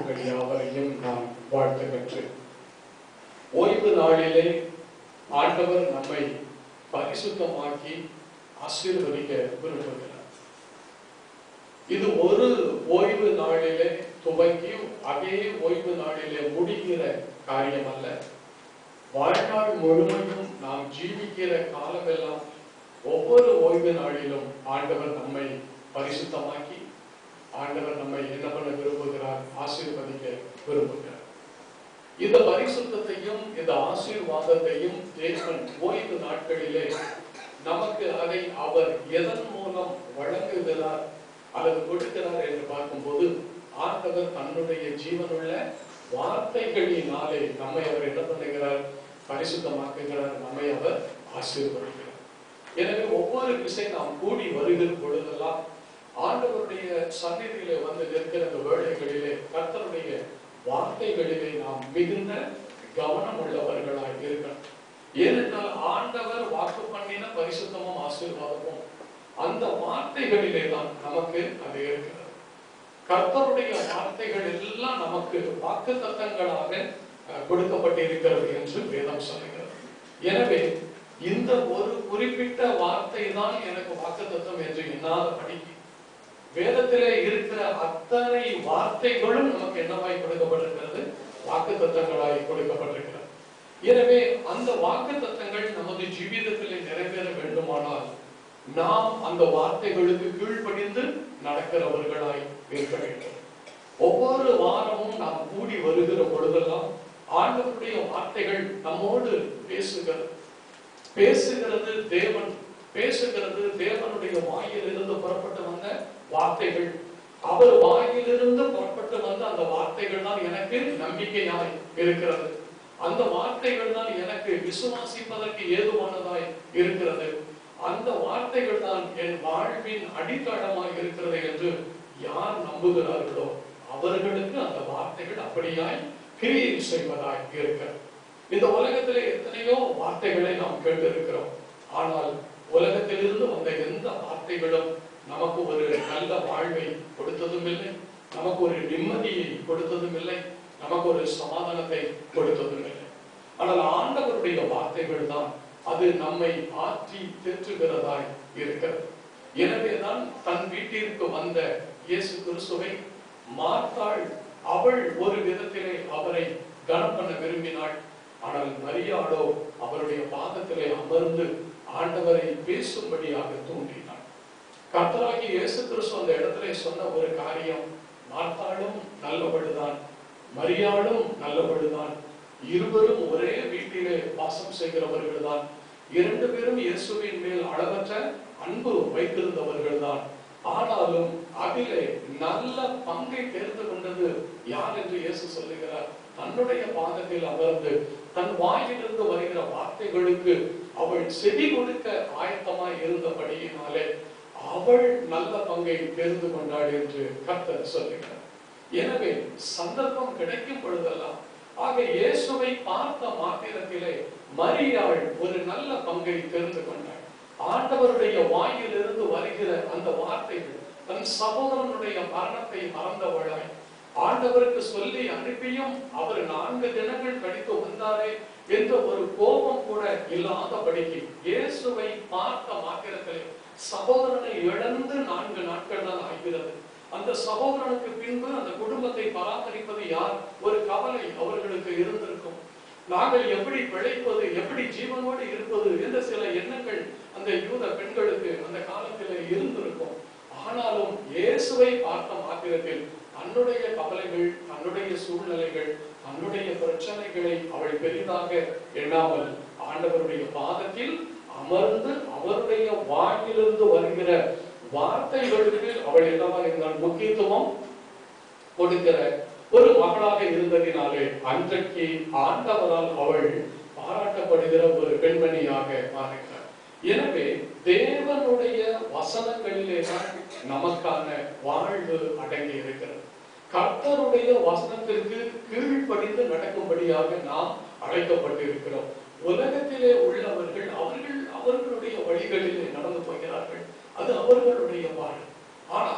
உங்கள் யாவரையும் நாம் வாழ்த்துகின்றேன் ஓய்வு நாளிலே ஆண்டவர் நம்மை பரிசுத்தமாக்கி ஆசீர்வதிக்க விரும்புகிறார் இது ஒரு ஓய்வு நாளிலே துவங்கி அதே ஓய்வு நாளிலே முடிகிற காரியம் அல்ல வாழ்நாள் முழுமையும் நாம் ஜீவிக்கிற காலமெல்லாம் ஒவ்வொரு ஓய்வு நாளிலும் ஆண்டவர் நம்மை பரிசுத்தமாக்கி ஆண்டவர் நம்மை என்ன பண்ண விரும்புகிறார் ஆசீர்வதிக்க விரும்புகிறார் இந்த பரிசுத்தத்தையும் இந்த ஆசீர்வாதத்தையும் தேவன் ஓய்வு நாட்களிலே நமக்கு அதை அவர் எதன் மூலம் வழங்குகிறார் அல்லது கொடுக்கிறார் என்று பார்க்கும்போது ஆண்டவர் தன்னுடைய ஜீவனுள்ள வார்த்தைகளினாலே நம்மை அவர் என்ன பண்ணுகிறார் பரிசுத்தமாக்குகிறார் நம்மை அவர் ஆசீர்வதிக்கிறார் எனவே ஒவ்வொரு விசை நாம் கூடி வருகிற பொழுதெல்லாம் ஆண்டவருடைய சந்நிதியிலே வந்து நிற்கிற அந்த வேளைகளிலே கர்த்தருடைய வார்த்தைகளிலே நாம் மிகுந்த கவனம் உள்ளவர்களாய் இருக்கணும் ஏனென்றால் ஆண்டவர் வாக்கு பண்ணின பரிசுத்தமும் ஆசீர்வாதமும் அந்த வார்த்தைகளிலே தான் நமக்கு அது இருக்கிறது கர்த்தருடைய வார்த்தைகள் எல்லாம் நமக்கு வாக்கு தத்தங்களாக கொடுக்கப்பட்டிருக்கிறது என்று வேதம் சொல்லுகிறது எனவே இந்த ஒரு குறிப்பிட்ட வார்த்தை தான் எனக்கு வாக்கு தத்தம் என்று எண்ணாத படிக்க வேதத்திலே இருக்கிற அத்தனை வார்த்தைகளும் நமக்கு என்னவாய் கொடுக்கப்பட்டிருக்கிறது வாக்கு தத்தங்களாய் கொடுக்கப்பட்டிருக்கிறது எனவே அந்த வாக்கு தத்தங்கள் நமது ஜீவிதத்திலே நிறைவேற வேண்டுமானால் நாம் அந்த வார்த்தைகளுக்கு கீழ்ப்படிந்து நடக்கிறவர்களாய் இருக்க வேண்டும் ஒவ்வொரு வாரமும் நாம் கூடி வருகிற பொழுதெல்லாம் ஆண்டவருடைய வார்த்தைகள் நம்மோடு பேசுகிறது பேசுகிறது தேவன் பேசுகிறது தேவனுடைய வாயிலிருந்து புறப்பட்டு வந்த வார்த்தைகள் அவர் வாயிலிருந்து புறப்பட்டு வந்த அந்த வார்த்தைகள் தான் எனக்கு நம்பிக்கையாய் இருக்கிறது அந்த வார்த்தைகள் தான் எனக்கு விசுவாசிப்பதற்கு ஏதுவானதாய் இருக்கிறது அந்த வார்த்தைகள் தான் என் வாழ்வின் அடித்தளமாய் இருக்கிறது என்று யார் நம்புகிறார்களோ அவர்களுக்கு அந்த வார்த்தைகள் அப்படியாய் கிரியை செய்வதாய் இருக்கிறது இந்த உலகத்திலே எத்தனையோ வார்த்தைகளை நாம் கேட்டிருக்கிறோம் ஆனால் உலகத்திலிருந்து வந்த எந்த வார்த்தைகளும் நமக்கு ஒரு நல்ல வாழ்வை கொடுத்ததும் இல்லை நமக்கு ஒரு நிம்மதியை கொடுத்ததும் இல்லை நமக்கு ஒரு சமாதானத்தை கொடுத்ததும் இல்லை ஆனால் ஆண்டவருடைய வார்த்தைகள் தான் அது நம்மை ஆற்றி தேற்றுகிறதாய் இருக்கிறது எனவேதான் தன் வீட்டிற்கு வந்த இயேசு கிறிஸ்துவை மார்த்தாள் அவள் ஒரு விதத்திலே அவரை கனம் பண்ண விரும்பினாள் ஆனால் மரியாளோ அவருடைய பாதத்திலே அமர்ந்து ஆண்டவரை பேசும்படியாக தூண்டினாள் கர்த்தராகி இயேசு கிறிஸ்து அந்த இடத்துல சொன்ன ஒரு காரியம் மார்த்தாளும் நல்லவள்தான் மரியாளும் நல்லவள்தான் இருவரும் ஒரே வீட்டிலே வாசம் செய்கிறவர்கள் தான் இரண்டு பேரும் இயேசுவின் மேல் அளவற்ற அன்பு வைத்திருந்தவர்கள் தான் ஆனாலும் அதிலே நல்ல பங்கை தேர்ந்து கொண்டது யார் என்று இயேசு சொல்லுகிறார் தன்னுடைய பாதத்தில் அமர்ந்து தன் வாயிலிருந்து வருகிற வார்த்தைகளுக்கு அவள் செவி கொடுக்க ஆயத்தமாய் இருந்தபடியினாலே அவள் நல்ல பங்கை தேர்ந்து கொண்டாள் என்று கர்த்தர் சொல்லுகிறார் எனவே சந்தர்ப்பம் கிடைக்கும் பொழுதெல்லாம் ஆக இயேசுவை பார்த்த மாத்திரத்திலே மரியாள் ஒரு நல்ல பங்கை தெரிந்து கொண்டாள் ஆண்டவருடைய வாயிலிருந்து வருகிற அந்த வார்த்தைகள் தன் சகோதரனுடைய மரணத்தை மறந்தவளாய் ஆண்டவருக்கு சொல்லி அனுப்பியும் அவர் நான்கு தினங்கள் கழித்து வந்தாரே என்ற ஒரு கோபம் கூட இல்லாதபடிக்கு இயேசுவை பார்த்த மாத்திரத்திலே சகோதரனை இழந்து நான்கு நாட்கள் தான் ஆகிறது அந்த சகோதரனுக்கு பின்பு அந்த குடும்பத்தை பராமரிப்பது யார் ஒரு கவலை அவர்களுக்கு இருந்திருக்கும் நாங்கள் எப்படி பிழைப்பது எப்படி ஜீவனோடு இருப்பது என்ற சில எண்ணங்கள் அந்த யூத பெண்களுக்கு அந்த காலத்தில் இருந்திருக்கும் ஆனாலும் இயேசுவை பார்த்த மாத்திரத்தில் தன்னுடைய கவலைகள் தன்னுடைய சூழ்நிலைகள் தன்னுடைய பிரச்சனைகளை அவள் பெரிதாக எண்ணாமல் ஆண்டவருடைய பாதத்தில் அமர்ந்து அவருடைய வாயிலிருந்து வருகிற வார்த்தைகளுக்கு அவள் என்னவா இருந்தால் முக்கியத்துவம் கொடுக்கிற ஒரு மகளாக இருந்ததினாலே அன்றைக்கு ஆண்டவரால் அவள் பாராட்டப்படுகிற ஒரு பெண்மணியாக மாறுகிறார் எனவே தேவனுடைய வசனங்களிலே தான் நமக்கான வாழ்வு அடங்கி இருக்கிறது கர்த்தருடைய வசனத்திற்கு கீழ்ப்படிந்து நடக்கும்படியாக நாம் அழைக்கப்பட்டிருக்கிறோம் உலகத்திலே உள்ளவர்கள் அவர்கள் அவர்களுடைய வழிகளிலே நடந்து போகிறார்கள் அது அவர்களுடைய வாழ் ஆனால்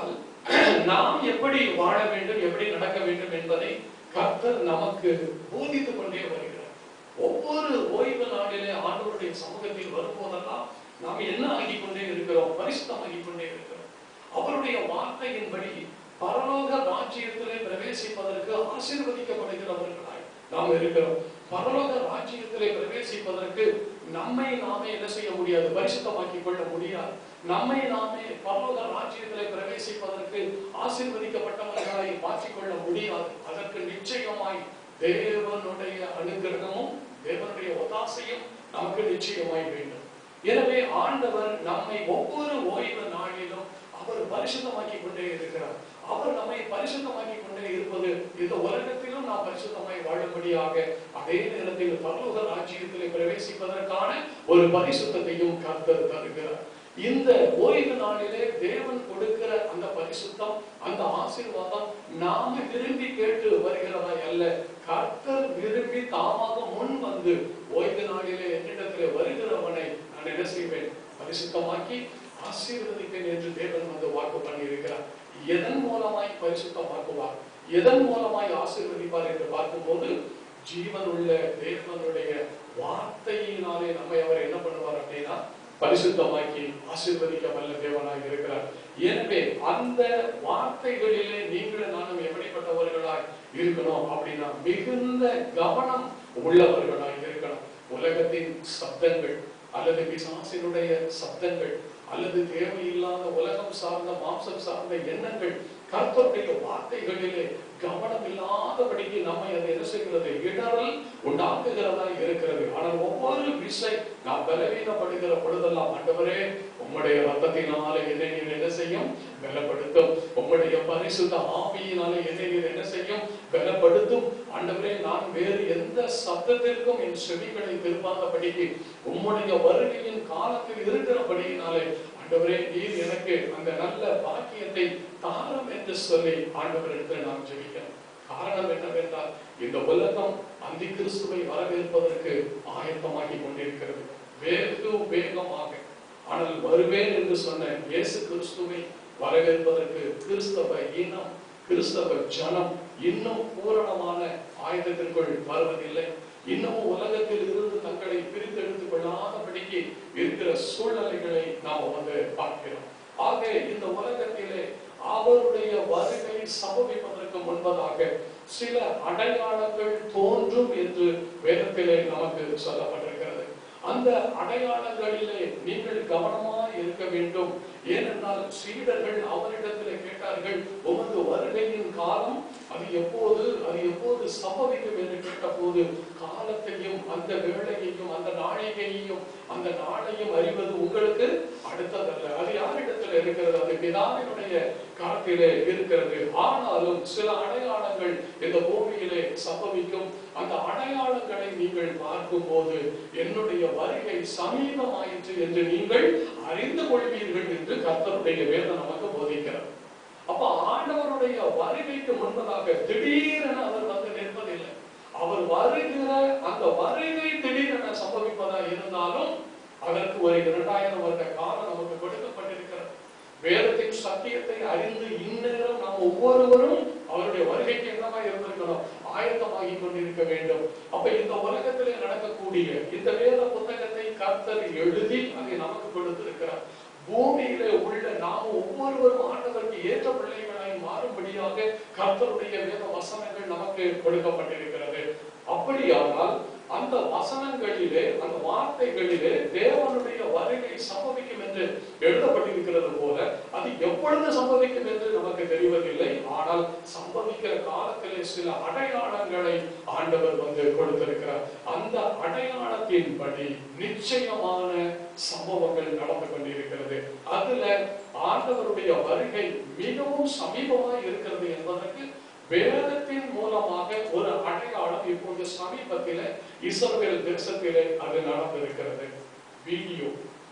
நாம் எப்படி வாழ வேண்டும் எப்படி நடக்க வேண்டும் என்பதை கர்த்தர் நமக்கு போதித்துக் கொண்டே வருகிறார் ஒவ்வொரு ஓய்வு நாளிலே ஆண்டவருடைய சமூகத்தில் வரும்போதெல்லாம் நாம் என்ன ஆகிக் கொண்டே இருக்கிறோம் பரிசுத்தமாகிக் கொண்டே இருக்கிறோம் அவருடைய வார்த்தையின்படி பரலோக ராஜ்யத்திலே பிரவேசிப்பதற்கு ஆசீர்வதிக்கப்படுகிறவர்களாய் நாம் இருக்கிறோம் பரலோக ராஜ்யத்திலே பிரவேசிப்பதற்கு நம்மை நாமே என்ன செய்ய முடியாது பரிசுத்தமாக்கிக் கொள்ள முடியாது நம்மை நாமே பரலோக ராஜ்யத்திலே பிரவேசிப்பதற்கு ஆசீர்வதிக்கப்பட்டவர்களாய் மாற்றிக்கொள்ள முடியாது அதற்கு நிச்சயமாய் தேவனுடைய அனுகிரகமும் தேவனுடைய ஒத்தாசையும் நமக்கு நிச்சயமாய் வேண்டும் எனவே ஆண்டவர் நம்மை ஒவ்வொரு ஓய்வு நாளிலும் அவர் பரிசுத்தமாக்கி கொண்டே இருக்கிறார் அவர் நம்மை பரிசுத்தமாக்கி கொண்டே இருப்பது இந்த உலகத்திலும் நாம் பரிசுத்தமாய் வாழும்படியாக அதே நேரத்தில் பரலோக ராஜ்யத்திலே பிரவேசிப்பதற்கான ஒரு பரிசுத்தத்தையும் கர்த்தர் தருகிறார் இந்த ஓய்வு நாளிலே தேவன் கொடுக்கிற அந்த பரிசுத்தம் அந்த ஆசீர்வாதம் நாம விரும்பி கேட்டு வருகிறதா அல்ல கர்த்தர் விரும்பி தாமாக முன் வந்து ஓய்வு நாளிலே என்னிடத்திலே வருகிறவனை நான் என்ன செய்வேன் பரிசுத்தமாக்கி ஆசீர்வதிப்பேன் என்று தேவன் வந்து வாக்கு பண்ணி இருக்கிறார் எதன் மூலமாய் பரிசுத்தமாக்குவார் எதன் மூலமாய் ஆசீர்வதிப்பார் என்று பார்க்கும்போது ஜீவன் உள்ள தேவனுடைய வார்த்தையினாலே நம்மை அவர் என்ன பண்ணுவார் அப்படின்னா பரிசுத்தமாக்கி ஆசீர்வதிக்க வல்ல தேவனாய் இருக்கிறார் எனவே அந்த வார்த்தைகளிலே நீங்களும் நானும் எப்படிப்பட்டவர்களாய் இருக்கணும் அப்படின்னா மிகுந்த கவனம் உள்ளவர்களாய் இருக்கணும் உலகத்தின் சப்தங்கள் அல்லது பிசாசினுடைய சப்தங்கள் அல்லது தேவையில்லாத உலகம் சார்ந்த மாம்சம் சார்ந்த எண்ணங்கள் கர்த்தருடைய வார்த்தைகளிலே கவனம் இல்லாதபடிக்கு நம்மை அது என்ன செய்கிறது இடரல் உண்டாக்குகிறதா இருக்கிறது ஆனால் ஒவ்வொரு விசை நாம் பலவீனப்படுகிற பொழுதெல்லாம் ஆண்டவரே உம்முடைய ரத்தத்தினாலே என்னை நீர் என்ன செய்யும் பலப்படுத்தும் உம்முடைய பரிசுத்த ஆவியினாலே என்னை நீர் என்ன செய்யும் பலப்படுத்தும் ஆண்டவரே நான் வேறு எந்த சத்தத்திற்கும் என் செவிகளை திரும்பாதபடிக்கு உம்முடைய வருகையின் காலத்தில் இருக்கிறபடியினாலே ஆண்டவரே நீர் எனக்கு அந்த நல்ல பாக்கியத்தை தாரம் என்று சொல்லி ஆண்டவரிடத்தில் நாம் ஜெபிக்கிறோம் காரணம் என்னவென்றால் இந்த உலகம் அந்தி கிறிஸ்துவை வரவேற்பதற்கு ஆயத்தமாகி கொண்டிருக்கிறது வெகு வேகமாக ஆனால் வருவேன் என்று சொன்ன இயேசு கிறிஸ்துவை வரவேற்பதற்கு கிறிஸ்தவ இனம் கிறிஸ்தவ ஜனம் இன்னும் பூரணமான ஆயுதத்திற்குள் வருவதில்லை இன்னமும் உலகத்தில் இருந்து தங்களை பிரித்தெடுத்துக் கொள்ளாதபடிக்கு இருக்கிற சூழ்நிலைகளை நாம் வந்து பார்க்கிறோம் ஆக இந்த உலகத்திலே அவருடைய வருகை சம்பவிப்பதற்கு முன்பதாக சில அடையாளங்கள் தோன்றும் என்று வேதத்திலே நமக்கு சொல்லப்பட்டிருக்கிறது அந்த அடையாளங்களிலே நீங்கள் கவனமாய் இருக்க வேண்டும் ஏனென்றால் சீடர்கள் அவரிடத்திலே கேட்டார்கள் உமது வருகையின் காலம் அது எப்போது அது எப்போது சம்பவிக்கும் என்று கேட்டபோது காலத்தையும் அந்த வேளையையும் அந்த நாழிகையையும் அந்த நாளையும் அறிவது உங்களுக்கு அடுத்ததல்ல அது யாரிடத்தில் இருக்கிறது அது பிதாவினுடைய காலத்திலே இருக்கிறது ஆனாலும் சில அடையாளங்கள் இந்த பூமியிலே சம்பவிக்கும் அந்த அடையாளங்களை நீங்கள் பார்க்கும்போது என்னுடைய வருகை சமீபமாயிற்று என்று நீங்கள் அறிந்து கொள்வீர்கள் என்று கர்த்தருடைய வேதம் நமக்கு போதிக்கிறார் அப்ப ஆண்டவருடைய வருகைக்கு முன்பதாக திடீரென அவர் வந்து நிற்பதில்லை அவர் வருகிற அந்த வருகை திடீரென சம்பவிப்பதா இருந்தாலும் அதற்கு ஒரு இரண்டாயிரம் வருட காலம் நமக்கு கொடுக்கப்பட்டிருக்கிறது வேதத்தின் சத்தியத்தை அறிந்து இந்நேரம் நாம் ஒவ்வொருவரும் அவருடைய வருகைக்கு என்னவா இருந்திருக்கணும் ஆயத்தமாகி கொண்டிருக்க வேண்டும் அப்ப இந்த உலகத்திலே நடக்கக்கூடிய இந்த வேத புத்தகத்தை கர்த்தர் எழுதி அதை நமக்கு கொடுத்திருக்கிறார் பூமியிலே உள்ள நாம் ஒவ்வொருவரும் ஆண்டவருக்கு ஏற்ற பிள்ளைகளாய் மாறும்படியாக கர்த்தருடைய வேத வசனங்கள் நமக்கு கொடுக்கப்பட்டிருக்கிறது அப்படியானால் அந்த வசனங்களிலே அந்த வார்த்தைகளிலே தேவனுடைய வருகை சம்பவிக்கும் என்று எழுதப்பட்டிருக்கிறது போல அது எப்பொழுது சம்பவிக்கும் என்று நமக்கு தெரிவதில்லை ஆனால் சம்பவிக்கிற காலத்திலே சில அடையாளங்களை ஆண்டவர் வந்து கொடுத்திருக்கிறார் அந்த அடையாளத்தின்படி நிச்சயமான சம்பவங்கள் நடந்து கொண்டிருக்கிறது அதுல ஆண்டவருடைய வருகை மிகவும் சமீபமாய் இருக்கிறது என்பதற்கு வேதத்தின் மூலமாக ஒரு அடையாளம் இப்போது சமீபத்திலே இஸ்ரவேல் தேசத்திலே அது நடந்திருக்கிறது வீடியோ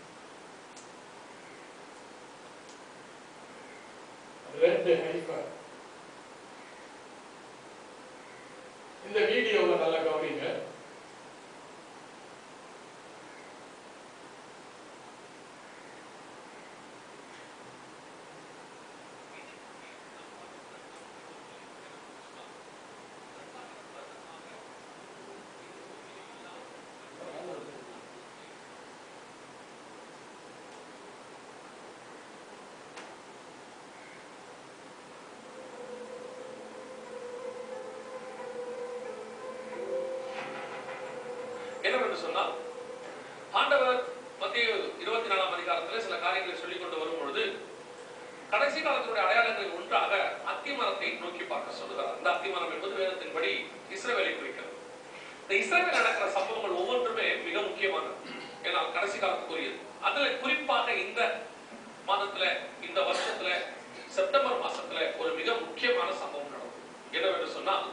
ரெட் ஹைஃபர் இந்த வீடியோவை நல்லா கவனிங்க என்னவென்று சொன்னால் ஆண்டவர் மத்திய இருபத்தி நாலாம் அதிகாரத்தில் சில காரியங்களை சொல்லிக் கொண்டு வரும் பொழுது கடைசி காலத்தினுடைய அடையாளங்களில் ஒன்றாக அத்திமரத்தை நோக்கி பார்க்க சொல்லுகிறார் இந்த அத்திமரம் என்பது வேதத்தின்படி இஸ்ரவேலை குறிக்கிறது இந்த இஸ்ரவேல் நடக்கிற சம்பவங்கள் ஒவ்வொன்றுமே மிக முக்கியமானது ஏன்னா கடைசி காலத்துக்குரியது அதுல குறிப்பாக இந்த மாதத்துல இந்த வருஷத்துல செப்டம்பர் மாசத்துல ஒரு மிக முக்கியமான சம்பவம் நடந்தது என்னவென்று சொன்னால்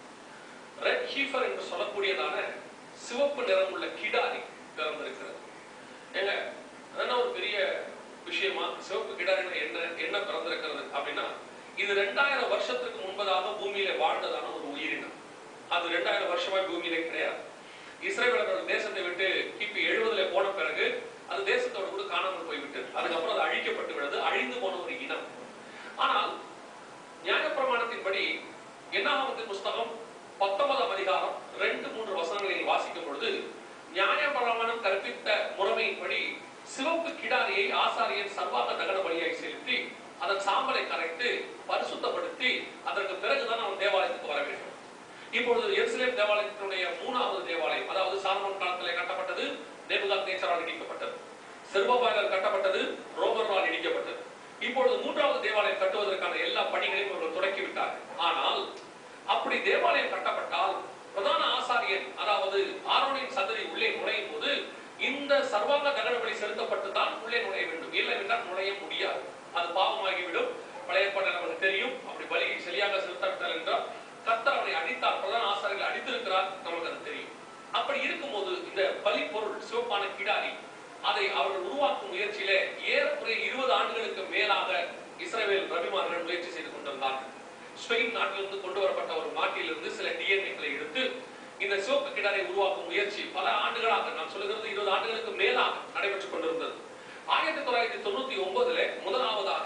ரெட் ஹீஃபர் என்று சொல்லக்கூடியதான சிவப்பு நிறம் உள்ள கிடாரி பிறந்திருக்கிறது ஏங்க அதென்ன ஒரு பெரிய விஷயமா சிவப்பு கிடாரினா என்ன என்ன பிறந்திருக்கிறது அப்படின்னா இது ரெண்டாயிரம் வருஷத்துக்கு முன்பதாக பூமியில வாழ்ந்ததான ஒரு உயிரினம் அது ரெண்டாயிரம் வருஷமா பூமியில கிடையாது இஸ்ரேலோட தேசத்தை விட்டு கிபி எழுபதுல போன பிறகு அது தேசத்தோட கூட காணாமல் போய்விட்டது அதுக்கப்புறம் அது அழிக்கப்பட்டு விடுது அழிந்து போன ஒரு இனம் ஆனால் நியாயப்பிரமாணத்தின்படி என்னாகமத்தின் புஸ்தகம் பத்தொன்பதாம் அதிகாரம் ரெண்டு மூன்று வசனங்களை நீங்கள் வாசிக்கும் பொழுது நியாயப்பிரமாணம் கற்பித்த முறைமையின்படி சிவப்பு கிடாரியை ஆசாரியன் சர்வாக தகன பலியாய் செலுத்தி அதன் சாம்பலை கரைத்து பரிசுத்தப்படுத்தி அதற்கு பிறகுதான் அவன் தேவாலயத்துக்கு வர வேண்டும் இப்பொழுது எருசலேம் தேவாலயத்தினுடைய மூணாவது தேவாலயம் அதாவது சாலமன் காலத்திலே கட்டப்பட்டது நேபுகாத் நேச்சரால் இடிக்கப்பட்டது செர்வபாயலர் கட்டப்பட்டது ரோமர்களால் இடிக்கப்பட்டது இப்பொழுது மூன்றாவது தேவாலயம் கட்டுவதற்கான எல்லா பணிகளையும் அவர்கள் தொடக்கி விட்டார்கள் ஆனால் அப்படி தேவாலயம் கட்டப்பட்டால் பிரதான ஆசாரியன் அதாவது ஆரோனின் சந்ததி உள்ளே நுழையும் போது இந்த சர்வாங்க தகனபடி செலுத்தப்பட்டு தான் உள்ளே நுழைய வேண்டும் இல்லை என்றால் நுழைய முடியாது அது பாவமாகிவிடும் பழைய ஏற்பாட்டில் நமக்கு தெரியும் அப்படி பலி சரியாக செலுத்தப்பட்டால் என்றால் கர்த்தர் அவனை அடித்தார் பிரதான ஆசாரியர்கள் அடித்திருக்கிறார் நமக்கு அது தெரியும் அப்படி இருக்கும்போது இந்த பலி பொருள் சிவப்பான கிடாரி அதை அவர்கள் உருவாக்கும் முயற்சியிலே ஏறக்குறைய இருபது ஆண்டுகளுக்கு மேலாக இஸ்ரேல் ரவிமார்கள் முயற்சி செய்து கொண்டிருந்தார்கள் ஸ்பெயின் நாட்டிலிருந்து கொண்டு வரப்பட்ட ஒரு மாட்டிலிருந்து சில டிஎன்ஏக்களை எடுத்து இந்த சிவப்பு கிடாரை உருவாக்கும் முயற்சி பல ஆண்டுகளாக நான் சொல்லுகிறது இருபது ஆண்டுகளுக்கு மேலாக நடைபெற்றுக் கொண்டிருந்தது ஆயிரத்தி தொள்ளாயிரத்தி தொண்ணூத்தி ஒன்பதுல முதலாவதாக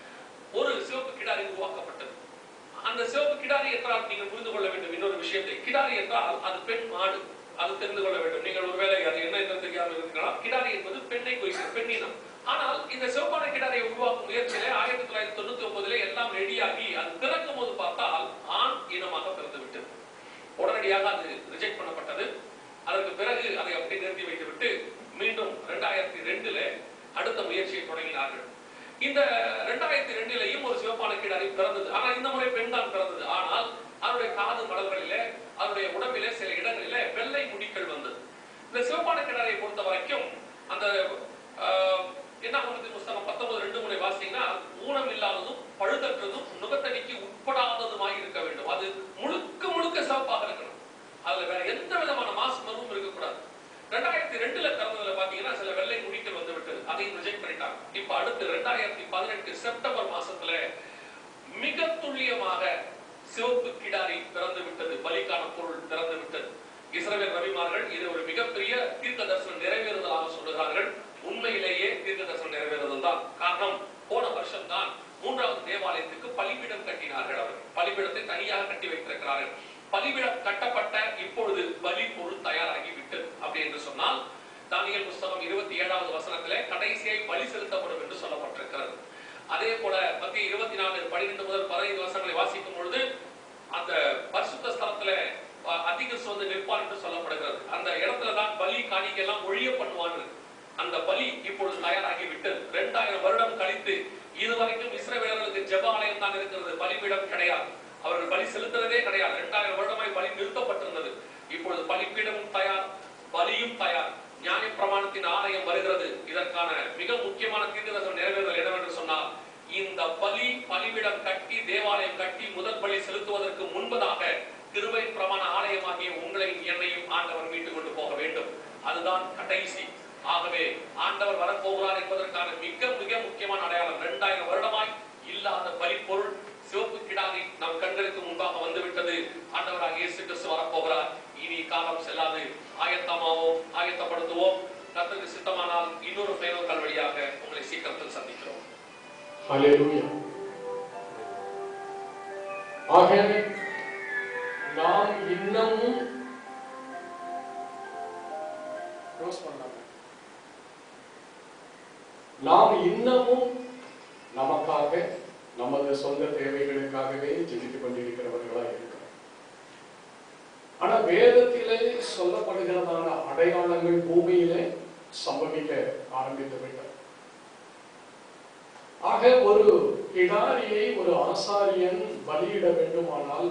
ஒரு சிவப்பு கிடாரி உருவாக்கப்பட்டது அந்த சிவப்பு கிடாரி என்றால் நீங்கள் புரிந்து கொள்ள வேண்டும் இன்னொரு விஷயத்தை கிடாரி என்றால் அது பெண் மாடு அது தெரிந்து கொள்ள வேண்டும் நீங்கள் ஒருவேளை அது என்ன என்று தெரியாமல் இருக்கலாம் கிடாரி என்பது பெண்ணை குறிக்கிற பெண்ணினம் ஆனால் இந்த சிவப்பான கிடாரியை உருவாக்கும் முயற்சியிலே ஆயிரத்தி தொள்ளாயிரத்தி தொண்ணூத்தி ஒன்பதுல எல்லாம் ரெடியாகி அது பிறக்கும் போது பார்த்தால் ஆண் இனமாக பிறந்து விட்டது உடனடியாக அது ரிஜெக்ட் பண்ணப்பட்டது அதற்கு பிறகு அதை அப்படி நிறுத்தி வைத்துவிட்டு மீண்டும் ரெண்டாயிரத்தி ரெண்டுல அடுத்த முயற்சியை தொடங்கினார்கள் இந்த ரெண்டாயிரத்தி ரெண்டிலையும் ஒரு சிவப்பான கிடாரி பிறந்தது ஆனால் இந்த முறை பெண் தான் பிறந்தது ஆனால் அதனுடைய காது மடல்களிலே அதனுடைய உடம்பிலே சில இடங்களிலே வெள்ளை முடிக்கள் வந்தது இந்த சிவப்பான கிடாரியை பொறுத்த வரைக்கும் அந்த ஆஹ், என்ன ஆகுது புஸ்தகம் பத்தொன்பது ரெண்டு முறை வாசிங்கன்னா ஊனம் இல்லாததும் பழுதற்றதும் நுகத்தடிக்கு உட்படாததுமாய் இருக்க வேண்டும் அது முழுக்க முழுக்க சிவப்பாக இருக்கணும் அதுல வேற எந்த விதமான மாசு மருவும் இருக்கக்கூடாது ரெண்டாயிரத்தி ரெண்டுல பிறந்ததுல பாத்தீங்கன்னா சில வெள்ளை முடிக்கள் வந்து விட்டது அதையும் ரிஜெக்ட் பண்ணிட்டாங்க இப்ப அடுத்து ரெண்டாயிரத்தி பதினெட்டு செப்டம்பர் மாசத்துல மிக துல்லியமாக சிவப்பு கிடாரி பிறந்து விட்டது பலிக்கான பொருள் பிறந்து விட்டது இஸ்ரவேல் ரவிமார்கள் இது ஒரு மிகப்பெரிய தீர்க்க தரிசனம் நிறைவேறுதலாக சொல்லுகிறார்கள் உண்மையிலேயே தீர்க்க தரிசனம் நிறைவேறுதல் தான் காரணம் போன வருஷம் தான் மூன்றாவது தேவாலயத்துக்கு பலிபீடம் கட்டினார்கள் அவர்கள் பலிபீடத்தை தனியாக கட்டி வைத்திருக்கிறார்கள் பலிபீடம் கட்டப்பட்ட இப்பொழுது பலி பொருள் தயாராகி விட்டது அப்படி என்று சொன்னால் தானியல் புஸ்தகம் இருபத்தி ஏழாவது வசனத்திலே கடைசியை பலி செலுத்தப்படும் என்று சொல்லப்பட்டிருக்கிறது அதே போல மத்திய இருபத்தி நாலு பன்னிரெண்டு முதல் பதினைந்து வருஷங்களை வாசிக்கும் பொழுது அந்த பரிசுத்த ஸ்தலத்துல அஹ், அதிகஸ் வந்து நிற்பார் என்று சொல்லப்படுகிறது அந்த இடத்துல தான் பலி காணிக்கை எல்லாம் ஒழிய பண்ணுவான் அந்த பலி இப்பொழுது தயாராகி விட்டது ரெண்டாயிரம் வருடம் கழித்து இதுவரைக்கும் இஸ்ரவேலர்களுக்கு ஜெபாலயம் தான் இருக்கிறது பலிபீடம் கிடையாது அவர்கள் பலி செலுத்துறதே கிடையாது ரெண்டாயிரம் வருடமாய் பலி நிறுத்தப்பட்டிருந்தது இப்பொழுது பலிபீடமும் தயார் பலியும் தயார் நியாய பிரமாணத்தின் ஆலயம் வருகிறது இதற்கான மிக முக்கியமான தீர்க்கதரிசனம் நிறைவேறுதல் என்னவென்று சொன்னால் இந்த பலி பலிபீடம் கட்டி தேவாலயம் கட்டி முதல் பலி செலுத்துவதற்கு முன்பதாக கிருபை பிரமாண ஆலயமாகிய உங்களையும் என்னையும் ஆண்டவர் மீட்டுக் கொண்டு போக வேண்டும் அதுதான் கடைசி ஆகவே ஆண்டவர் வரப்போகிறார் என்பதற்கான மிக மிக முக்கியமான அடையாளம் இரண்டாயிரம் வருடமாய் இல்லாத பலிப்பொருள் சிவப்பு கிடாரி நம் கண்களுக்கு முன்பாக வந்துவிட்டது ஆண்டவராக இயேசு கிறிஸ்து வரப்போகிறார் இனி காலம் செல்லாது ஆயத்தமாவோம் ஆயத்தப்படுத்துவோம் கர்த்தருக்கு சித்தமானால் இன்னொரு ஃபைனல் கால் வழியாக உங்களை சீக்கிரத்தில் சந்திக்கிறோம் ஹalleluya ஆக நாம் இன்னமும் க்ளோஸ் பண்ணலாம் நாம் இன்னமும் நமக்காக நமது சொந்த தேவைகளுக்காகவே ஜெபித்துக் கொண்டிருக்கிறவர்களா இருக்கிறோம் ஆனா வேதத்திலே சொல்லப்படுகிறதான அடையாளங்கள் பூமியிலே சம்பவிக்க ஆரம்பித்து விட்டது ஆக ஒரு கிடாரியை ஒரு ஆசாரியன் பலியிட வேண்டுமானால்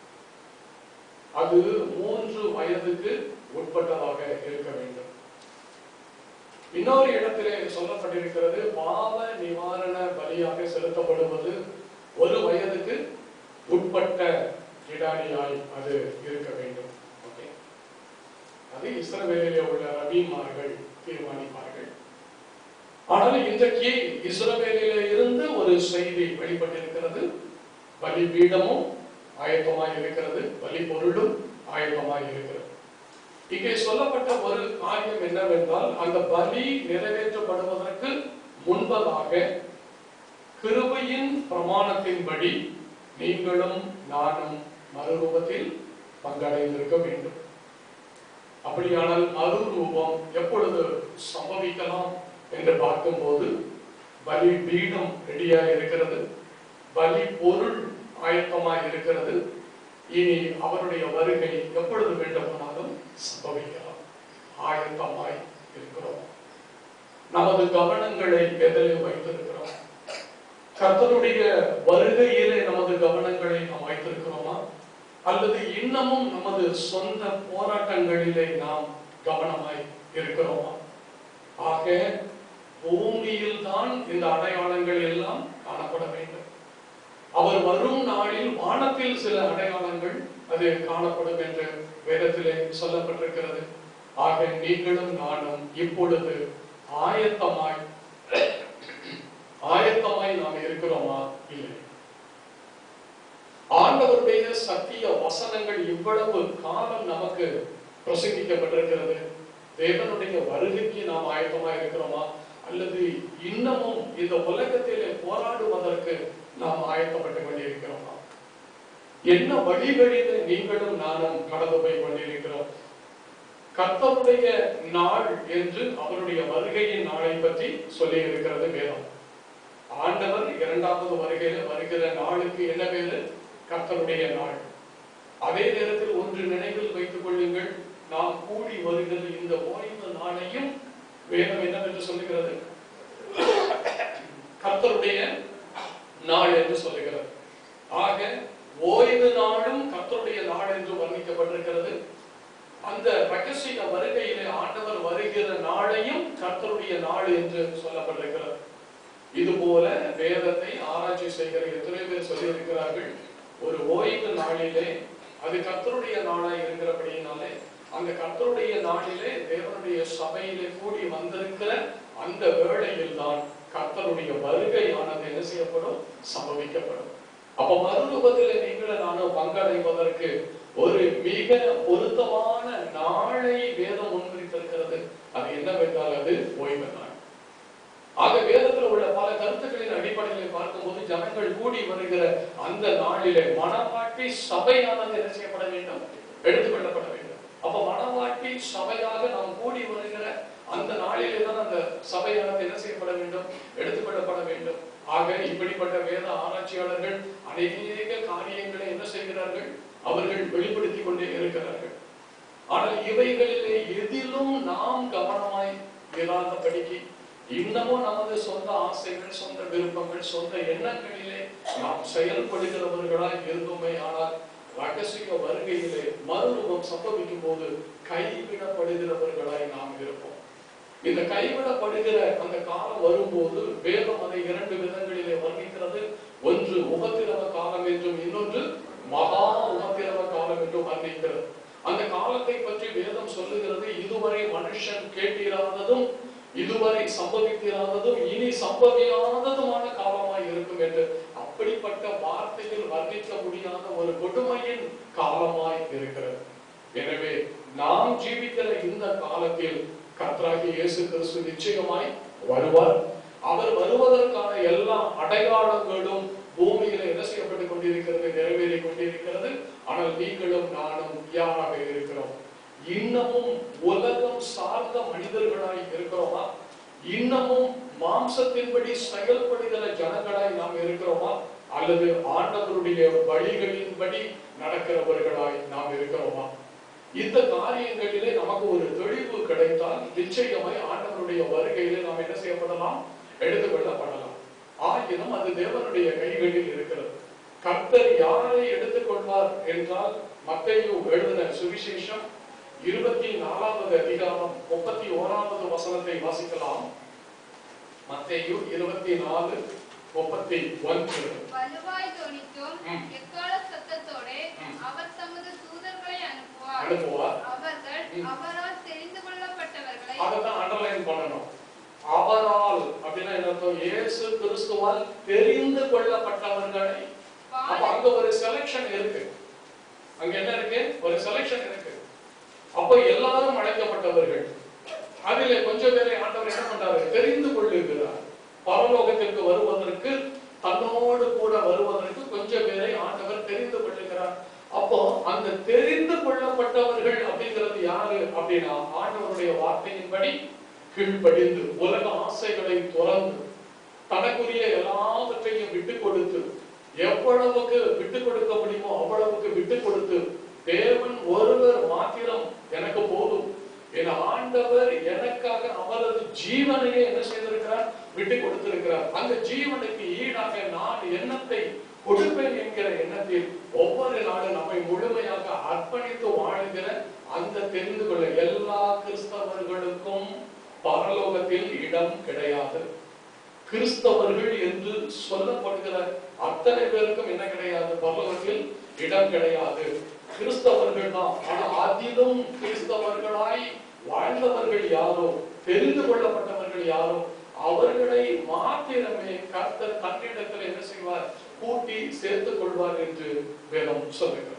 அது மூன்று வயதுக்கு உட்பட்டதாக இருக்க வேண்டும் இன்னொரு இடத்திலே சொல்லப்பட்டிருக்கிறது பாவ நிவாரண பலியாக செலுத்தப்படுவது ஒரு வயதுக்கு உட்பட்ட கிடாரியாய் அது இருக்க வேண்டும் ஓகே அது இஸ்ரவேலிலே உள்ள ரபீமார்கள் தீர்மானிப்பார்கள் ஆனால் இன்றைக்கு இஸ்ரவேலிலே இருந்து ஒரு செய்தி வெளிப்பட்டிருக்கிறது பலி பீடமும் ஆயத்தமாய் இருக்கிறது பலி பொருளும் ஆயத்தமாய் இருக்கிறது இங்கே சொல்லப்பட்ட ஒரு காரியம் என்னவென்றால் அந்த பலி நிறைவேற்றப்படுவதற்கு முன்பதாக கிருபையின் பிரமாணத்தின்படி நீங்களும் நானும் மறுரூபத்தில் பங்கடைந்திருக்க வேண்டும் அப்படியானால் மறுரூபம் எப்பொழுது சம்பவிக்கலாம் என்று பார்க்கும்போது பலி பீடம் ரெடியா இருக்கிறது பலி பொருள் ஆயத்தமாய் இருக்கிறது இனி அவருடைய வருகை எப்பொழுது வேண்டுமானாலும் சம்பவிக்கலாம் ஆயத்தமாய் இருக்கிறோம் நமது கவனங்களை எதிலே வைத்திருக்கிறோம் கர்த்தருடைய வருகையிலே நமது கவனங்களை நாம் வைத்திருக்கிறோமா அல்லது இன்னமும் நமது சொந்த போராட்டங்களிலே நாம் கவனமாய் இருக்கிறோமா ஆக பூமியில் தான் இந்த அடையாளங்கள் எல்லாம் காணப்பட வேண்டும் அவர் வரும் நாளில் வானத்தில் சில அடையாளங்கள் அது காணப்படும் என்று வேதத்திலே சொல்லப்பட்டிருக்கிறது ஆக நீங்களும் நானும் இப்பொழுது ஆயத்தமாய் ஆயத்தமாய் நாம் இருக்கிறோமா இல்லை ஆண்டவருடைய சத்திய வசனங்கள் இவ்வளவு காலம் நமக்கு பிரசங்கிக்கப்பட்டிருக்கிறது தேவனுடைய வருகைக்கு நாம் ஆயத்தமா இருக்கிறோமா அல்லது இன்னமும் இந்த உலகத்திலே போராடுவதற்கு நாம் ஆயத்தப்பட்டு கொண்டிருக்கிறோமா என்ன வழிகளில் நீங்களும் நானும் கடந்து போய் கொண்டிருக்கிறோம் கர்த்தருடைய நாள் என்று அவருடைய வருகையின் நாளை பற்றி சொல்லி இருக்கிறது வேதம் ஆண்டவர் இரண்டாவது வருகையில வருகிற நாளுக்கு என்ன பேரு கர்த்தருடைய நாள் அதே நேரத்தில் ஒன்று நினைவில் வைத்துக் கொள்ளுங்கள் நாம் கூடி வருகிற இந்த ஓய்வு நாளையும் வேதம் என்னவென்று சொல்லுகிறது கர்த்தருடைய நாள் என்று சொல்லுகிறது ஆக ஓய்வு நாளும் கர்த்தருடைய நாள் என்று வர்ணிக்கப்பட்டிருக்கிறது அந்த ரகசிய வருகையிலே ஆண்டவர் வருகிற நாளையும் கர்த்தருடைய நாள் என்று சொல்லப்பட்டிருக்கிறது இது போல வேதத்தை ஆராய்ச்சி செய்கிற எத்தனை பேர் சொல்லியிருக்கிறார்கள் ஒரு ஓய்வு நாளிலே அது கர்த்தருடைய நாளாய் இருக்கிறபடியினாலே அந்த கர்த்தருடைய நாளிலே தேவனுடைய சபையிலே கூடி வந்திருக்கிற அந்த வேளையில் தான் கர்த்தருடைய வருகையானது என்ன செய்யப்படும் சம்பவிக்கப்படும் அப்ப மறுரூபத்திலே நீங்களும் நானும் பங்கடைவதற்கு ஒரு மிக பொருத்தமான நாளை வேதம் முன்வைத்திருக்கிறது அது என்னவென்றால் அது ஓய்வு நாள் ஆக வேதத்தில் உள்ள பல கருத்துக்களின் அடிப்படையில் பார்க்கும்போது ஜனங்கள் கூடி வருகிற அந்த நாளிலே மனவாட்டி சபையானது என்ன செய்யப்பட வேண்டும் எடுத்துக்கொள்ளப்பட வேண்டும் அப்ப மனவாட்டி சபையாக நாம் கூடி வருகிற அந்த நாளிலே தான் அந்த சபையானது என்ன செய்யப்பட வேண்டும் எடுத்துக்கொள்ளப்பட வேண்டும் ஆக இப்படிப்பட்ட வேத ஆராய்ச்சியாளர்கள் அநேக காரியங்களை என்ன செய்கிறார்கள் அவர்கள் வெளிப்படுத்திக் கொண்டே இருக்கிறார்கள் ஆனால் இவைகளிலே எதிலும் நாம் கவனமாய் இராதபடிக்கு இன்னமும் நமது சொந்த ஆசைகள் சொந்த விருப்பங்கள் சொந்த எண்ணங்களிலே நாம் செயல்படுகிறவர்களாய் இருந்தோமே ஆனால் ரகசிய வருகையிலே மறுரூபம் சம்பவிக்கும் போது கைவிடப்படுகிறவர்களாய் நாம் இருப்போம் இந்த கைவிடப்படுகிற அந்த காலம் வரும்போது வேதம் அதை இரண்டு விதங்களிலே வர்ணிக்கிறது ஒன்று உபத்திரவ காலம் என்றும் இன்னொன்று மகா உபத்திரவ காலம் என்றும் வர்ணிக்கிறது அந்த காலத்தை பற்றி வேதம் சொல்லுகிறது இதுவரை மனுஷன் கேட்டிராததும் இதுவரை சம்பவித்திராததும் இனி சம்பவியாததுமான காலமாய் இருக்கும் என்று அப்படிப்பட்ட வார்த்தையில் வர்ணிக்க முடியாத ஒரு கொடுமையின் காலமாய் இருக்கிறது எனவே நாம் ஜீவிக்கிற இந்த காலத்தில் கர்த்தராகிய இயேசு கிறிஸ்து நிச்சயமாய் வருவார் அவர் வருவதற்கான எல்லா அடையாளங்களும் பூமியில என்ன செய்யப்பட்டுக் கொண்டிருக்கிறது நிறைவேறிக் கொண்டிருக்கிறது ஆனால் நீங்களும் நானும் யாராக இருக்கிறோம் இன்னமும் உலகம் சார்ந்த மனிதர்களாய் இருக்கிறோமா இன்னமும் மாம்சத்தின்படி செயல்படுகிற ஜனங்களாய் நாம் இருக்கிறோமா அல்லது ஆண்டவருடைய வழிகளின்படி நடக்கிறவர்களாய் நாம் இருக்கிறோமா இந்த காரியங்களிலே நமக்கு ஒரு தெளிவு கிடைத்தால் நிச்சயமாய் ஆண்டவருடைய வருகையிலே நாம் என்ன செய்யப்படலாம் எடுத்துக்கொள்ளப்படலாம் ஆயினும் அது தேவனுடைய கைகளில் இருக்கிறது கர்த்தர் யாரை எடுத்துக்கொள்வார் என்றால் மத்தேயு எழுதின சுவிசேஷம் இருபத்தி நாலாவது அதிகாரம் முப்பத்தி ஓராவது வசனத்தை வாசிக்கலாம் மத்தேயு இருபத்தி நாலு முப்பத்தி ஒன்று வலுவாய் தொனிக்கும் ம். எக்கால சத்தத்தோடே ம். அவர் தமது தூதர்களை அனுப்புவார் அனுப்புவார் அவர்கள் ம். அவரால் தெரிந்து கொள்ளப்பட்டவர்களை அதைத்தான் அண்டர்லைன் பண்ணணும் அவரால் அப்படின்னா என்ன அர்த்தம் இயேசு கிறிஸ்துவால் தெரிந்து கொள்ளப்பட்டவர்களை அப்ப வான- அங்க ஒரு செலக்ஷன் இருக்கு அங்க என்ன இருக்கு ஒரு செலக்ஷன் இருக்கு அப்ப எல்லாரும் அழைக்கப்பட்டவர்கள் அதிலே கொஞ்சம் பேரை ஆண்டவர் என்ன பண்றாரு தெரிந்து கொள்ளுகிறார் பரலோகத்திற்கு வருவதற்கு தன்னோடு கூட வருவதற்கு கொஞ்சம் பேரை ஆண்டவர் தெரிந்து கொள்ளுகிறார் அப்போ அந்த தெரிந்து கொள்ளப்பட்டவர்கள் அப்படிங்கிறது யாரு அப்படின்னா ஆண்டவருடைய வார்த்தையின்படி கீழ்ப்படிந்து உலக ஆசைகளை துறந்து தனக்குரிய எல்லாவற்றையும் விட்டு கொடுத்து எவ்வளவுக்கு விட்டு கொடுக்க முடியுமோ அவ்வளவுக்கு விட்டு கொடுத்து தேவன் ஒருவர் மாத்திரம் எனக்கு போதும் என் ஆண்டவர் எனக்காக அவரது ஜீவனையே என்ன செய்திருக்கிறார் விட்டு கொடுத்திருக்கிறார் அந்த ஜீவனுக்கு ஈடாக நான் எண்ணத்தை கொடுப்பேன் என்கிற எண்ணத்தில் ஒவ்வொரு நாளும் நம்மை முழுமையாக அர்ப்பணித்து வாழுகிற அந்த தெரிந்து கொள்ள எல்லா கிறிஸ்தவர்களுக்கும் பரலோகத்தில் இடம் கிடையாது கிறிஸ்தவர்கள் என்று சொல்லப்படுகிற அத்தனை பேருக்கும் என்ன கிடையாது பரலோகத்தில் இடம் கிடையாது கிறிஸ்தவர்கள் தான் ஆனா அதிலும் கிறிஸ்தவர்களாய் வாழ்ந்தவர்கள் யாரோ தெரிந்து கொள்ளப்பட்டவர்கள் யாரோ அவர்களை மாத்திரமே கர்த்தர் தன்னிடத்தில் என்ன செய்வார் கூட்டி சேர்த்துக் கொள்வார் என்று வேதம் சொல்லுகிறார்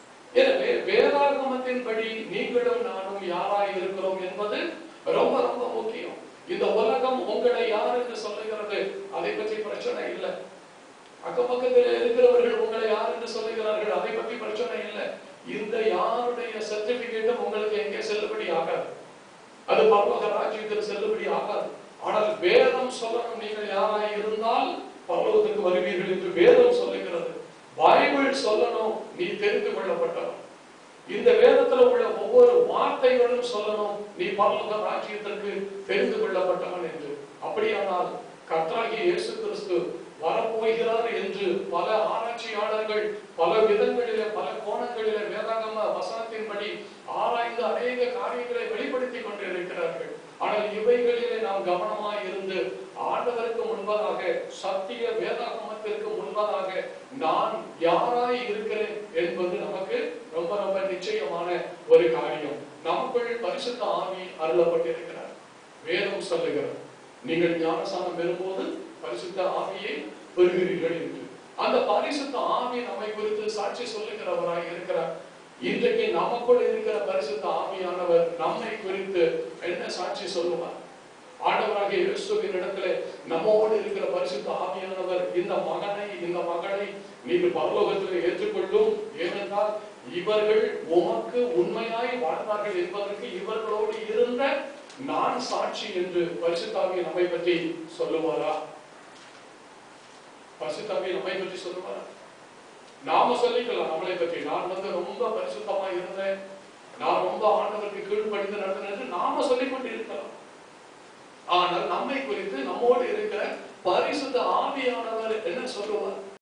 எனவே வேதாகமத்தின்படி நீங்களும் நானும் யாராய் இருக்கிறோம் என்பது ரொம்ப ரொம்ப முக்கியம் இந்த உலகம் உங்களை யார் என்று சொல்லுகிறது அதை பற்றி பிரச்சனை இல்லை அக்கபக்கத்தில் இருக்கிறவர்கள் உங்களை யார் என்று சொல்லுகிறார்கள் அதை பற்றி பிரச்சனை இல்லை இந்த யாருடைய சர்டிபிகேட்டும் உங்களுக்கு எங்கே செல்லுபடி ஆகாது அது பரலோக ராஜ்யத்தில் செல்லுபடி ஆகாது ஆனால் வேதம் சொல்லணும் நீங்கள் யாராய் இருந்தால் பரலோகத்துக்கு வருவீர்கள் என்று வேதம் சொல்லுகிறது பைபிள் சொல்லணும் நீ தெரிந்து கொள்ளப்பட்டவன் இந்த வேதத்துல உள்ள ஒவ்வொரு வார்த்தைகளும் சொல்லணும் நீ பரலோக ராஜ்யத்திற்கு தெரிந்து கொள்ளப்பட்டவன் என்று அப்படியானால் கர்த்தராகிய இயேசு கிறிஸ்து வரப்போகிறார் என்று பல ஆராய்ச்சியாளர்கள் பல விதங்களிலே பல கோணங்களிலே வேதாகம வசனத்தின்படி ஆராய்ந்து அநேக காரியங்களை வெளிப்படுத்தி கொண்டிருக்கிறார்கள் ஆனால் இவைகளிலே நாம் கவனமாய் இருந்து ஆண்டவருக்கு முன்பதாக சத்திய வேதாகமத்திற்கு முன்பதாக நான் யாராய் இருக்கிறேன் என்பது நமக்கு ரொம்ப ரொம்ப நிச்சயமான ஒரு காரியம் நமக்குள் பரிசுத்த ஆவி அருளப்பட்டிருக்கிறார் வேதம் சொல்லுகிறது நீங்கள் ஞானசானம் பெறும்போது பரிசுத்த ஆவியை பெறுகிறீர்கள் என்று அந்த பரிசுத்த ஆவி நம்மை குறித்து சாட்சி சொல்லுகிறவராய் இருக்கிறார் இன்றைக்கு நமக்குள் இருக்கிற பரிசுத்த ஆவியானவர் நம்மை குறித்து என்ன சாட்சி சொல்லுவார் ஆண்டவராகிய இயேசுவின் இடத்திலே நம்மோடு இருக்கிற பரிசுத்த ஆவியானவர் இந்த மகனை இந்த மகளை நீங்கள் பரலோகத்தில் ஏற்றுக்கொள்ளும் ஏனென்றால் இவர்கள் உமக்கு உண்மையாய் வாழ்ந்தார்கள் என்பதற்கு இவர்களோடு இருந்த நான் சாட்சி என்று பரிசுத்தாவி நம்மை பற்றி சொல்லுவாரா பரிசுத்தாவி நம்மை பற்றி சொல்லுவாரா நாம சொல்லிக்கலாம் நம்மளை பற்றி நான் வந்து ரொம்ப பரிசுத்தமா இருந்தேன் நான் ரொம்ப ஆண்டவருக்கு கீழ்ப்படிந்து நடந்தேன் என்று நாம சொல்லிக் கொண்டு இருக்கலாம் ஆனால் நம்மை குறித்து நம்மோடு இருக்கிற பரிசுத்த ஆவியானவர் என்ன சொல்லுவார்